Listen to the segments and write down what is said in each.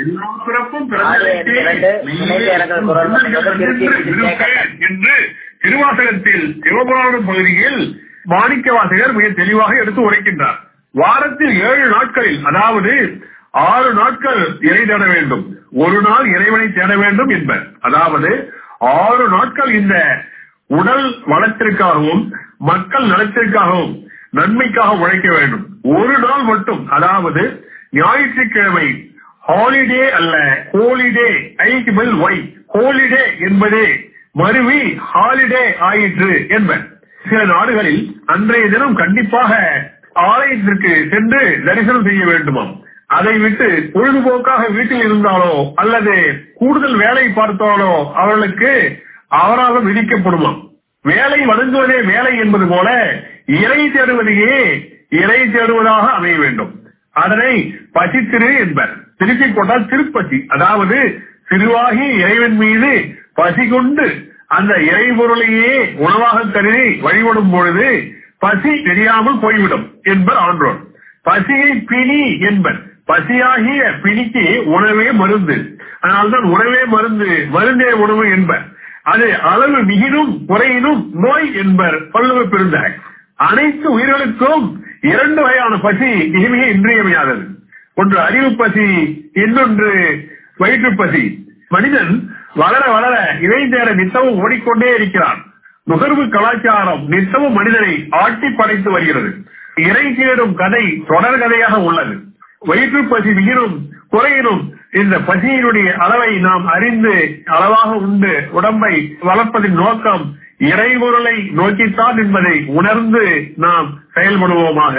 எல்லா பிறப்பும் ஆறு எட்டு இரண்டு, முன்னூத்தி இறங்குற குரல் மட்டும் திருப்பி திருப்பி கேட்கலாம். என்று திருவாசகத்தில் சிவபுராணம் பகுதியில் மாணிக்க வாசகர் மிக தெளிவாக எடுத்து உரைக்கின்றார் வாரத்தில் ஏழு நாட்களில் அதாவது ஆறு நாட்கள் இறை தேட வேண்டும் ஒரு நாள் இறைவனை தேட வேண்டும் என்பர் அதாவது ஆறு நாட்கள் இந்த உடல் வளத்திற்காகவும் மக்கள் நலத்திற்காகவும் நன்மைக்காக உழைக்க வேண்டும் ஒரு நாள் மட்டும் அதாவது ஞாயிற்றுக்கிழமை ஹாலிடே அல்ல ஹோலிடே ஐக்கு பதில் ஒய் ஹோலிடே என்பதே மருவி ஹாலிடே ஆயிற்று என்பர் சில நாடுகளில் அன்றைய தினம் கண்டிப்பாக ஆலயத்திற்கு சென்று தரிசனம் செய்ய வேண்டுமாம் அதை விட்டு பொழுதுபோக்காக வீட்டில் இருந்தாலோ அல்லது கூடுதல் வேலை பார்த்தாலோ அவர்களுக்கு அபராதம் விதிக்கப்படுமாம் வேலை வழங்குவதே வேலை என்பது போல இறை தேடுவதையே இறை தேடுவதாக அமைய வேண்டும் அதனை பசித்திரு என்பர் திருப்பி கொண்டால் திருப்பசி அதாவது திருவாகி இறைவன் மீது பசி கொண்டு அந்த இறை பொருளையே உணவாக கருதி வழிபடும் பொழுது பசி தெரியாமல் போய்விடும் என்பர் ஆன்றோர் பசியை பிணி என்பர் பசியாகிய பிணிக்கு உணவே மருந்து அதனால்தான் உணவே மருந்து மருந்தே உணவு என்பர் அது அளவு மிகினும் குறையினும் நோய் என்பர் பல்லுவ பெருந்தார் அனைத்து உயிர்களுக்கும் இரண்டு வகையான பசி மிக மிக இன்றியமையாதது ஒன்று அறிவு பசி இன்னொன்று வயிற்று பசி மனிதன் வளர வளர இதை தேட நித்தமும் ஓடிக்கொண்டே இருக்கிறான் நுகர்வு கலாச்சாரம் நித்தமும் மனிதனை ஆட்டி படைத்து வருகிறது இறை தேடும் கதை தொடர் கதையாக உள்ளது வயிற்று பசி மிகினும் குறையினும் இந்த பசியினுடைய அளவை நாம் அறிந்து அளவாக உண்டு உடம்பை வளர்ப்பதின் நோக்கம் இறைபொருளை நோக்கித்தான் என்பதை உணர்ந்து நாம் செயல்படுவோமாக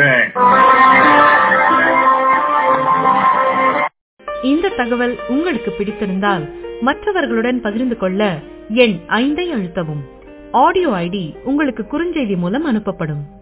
இந்த தகவல் உங்களுக்கு பிடித்திருந்தால் மற்றவர்களுடன் பகிர்ந்து கொள்ள எண் ஐந்தை அழுத்தவும் ஆடியோ ஐடி உங்களுக்கு குறுஞ்செய்தி மூலம் அனுப்பப்படும்